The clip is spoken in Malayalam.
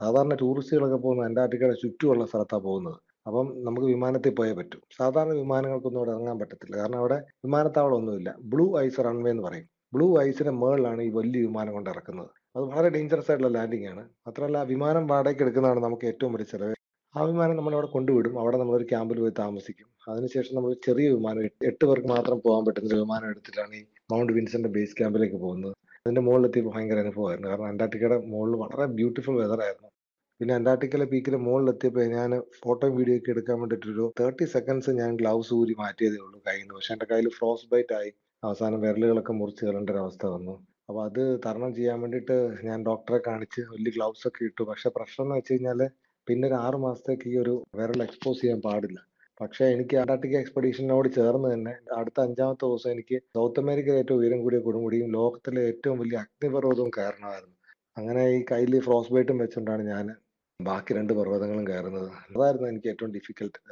സാധാരണ ടൂറിസ്റ്റുകളൊക്കെ പോകുന്നത് അന്റാർട്ടിക്കയുടെ ചുറ്റുമുള്ള സ്ഥലത്താണ് പോകുന്നത് അപ്പം നമുക്ക് വിമാനത്തിൽ പോയേ പറ്റൂ സാധാരണ വിമാനങ്ങൾക്കൊന്നും അവിടെ ഇറങ്ങാൻ പറ്റത്തില്ല കാരണം അവിടെ വിമാനത്താവളം ഒന്നുമില്ല ബ്ലൂ ഐസ് റൺവേ എന്ന് പറയും ബ്ലൂ ഐസിന്റെ മുകളിലാണ് ഈ വലിയ വിമാനം കൊണ്ട് ഇറക്കുന്നത് അത് വളരെ ഡേഞ്ചറസ് ആയിട്ടുള്ള ലാൻഡിംഗ് ആണ് മാത്രമല്ല ആ വിമാനം വാടകയ്ക്ക് എടുക്കുന്നതാണ് നമുക്ക് ഏറ്റവും വലിയ ചിലവ് ആ വിമാനം നമ്മൾ അവിടെ കൊണ്ടുവിടും അവിടെ നമ്മളൊരു ക്യാമ്പിൽ പോയി താമസിക്കും അതിനുശേഷം നമ്മൾ ചെറിയ വിമാനം എട്ട് എട്ട് പേർക്ക് മാത്രം പോകാൻ പറ്റുന്ന ഒരു വിമാനം എടുത്തിട്ടാണ് ഈ മൗണ്ട് വിൻസെന്റ് ബേസ് ക്യാമ്പിലേക്ക് പോകുന്നത് അതിന്റെ മുകളിലെത്തിയപ്പോൾ ഭയങ്കര അനുഭവമായിരുന്നു കാരണം അന്റാർട്ടിക്കയുടെ മുകളിൽ വളരെ ബ്യൂട്ടിഫുൾ വെതർ ആയിരുന്നു പിന്നെ അന്റാർട്ടിക്കയിലെ പീക്കിലെ മുകളിലെത്തിയപ്പോൾ ഞാൻ ഫോട്ടോയും വീഡിയോ ഒക്കെ എടുക്കാൻ വേണ്ടിയിട്ടൊരു തേർട്ടി സെക്കൻഡ്സ് ഞാൻ ഗ്ലൗസ് ഊരി മാറ്റിയതേ ഉള്ളൂ കയ്യിൽ നിന്ന് പക്ഷെ എൻ്റെ കയ്യിൽ ഫ്രോസ് ബൈറ്റ് ആയി അവസാനം വിരലുകളൊക്കെ മുറിച്ച് കളേണ്ട ഒരു അവസ്ഥ വന്നു അപ്പോൾ അത് തരണം ചെയ്യാൻ വേണ്ടിയിട്ട് ഞാൻ ഡോക്ടറെ കാണിച്ച് വലിയ ഗ്ലൗസ് ഒക്കെ ഇട്ടു പക്ഷെ പ്രശ്നം എന്ന് വെച്ച് കഴിഞ്ഞാൽ പിന്നെ ഒരു ആറ് മാസത്തേക്ക് ഈ ഒരു വിരൽ എക്സ്പോസ് ചെയ്യാൻ പാടില്ല പക്ഷേ എനിക്ക് അന്റാർട്ടിക്ക എക്സ്പെഡീഷനോട് ചേർന്ന് തന്നെ അടുത്ത അഞ്ചാമത്തെ ദിവസം എനിക്ക് സൗത്ത് അമേരിക്കയിലെ ഏറ്റവും ഉയരം കൂടിയ കൊടുമുടിയും ലോകത്തിലെ ഏറ്റവും വലിയ അഗ്നിപർവ്വതവും കയറണമായിരുന്നു അങ്ങനെ ഈ കയ്യിൽ ഫ്രോസ് ബൈറ്റും വെച്ചുകൊണ്ടാണ് ഞാൻ ബാക്കി രണ്ട് പർവ്വതങ്ങളും കയറുന്നത് അതായിരുന്നു എനിക്ക് ഏറ്റവും ഡിഫിക്കൽട്ട്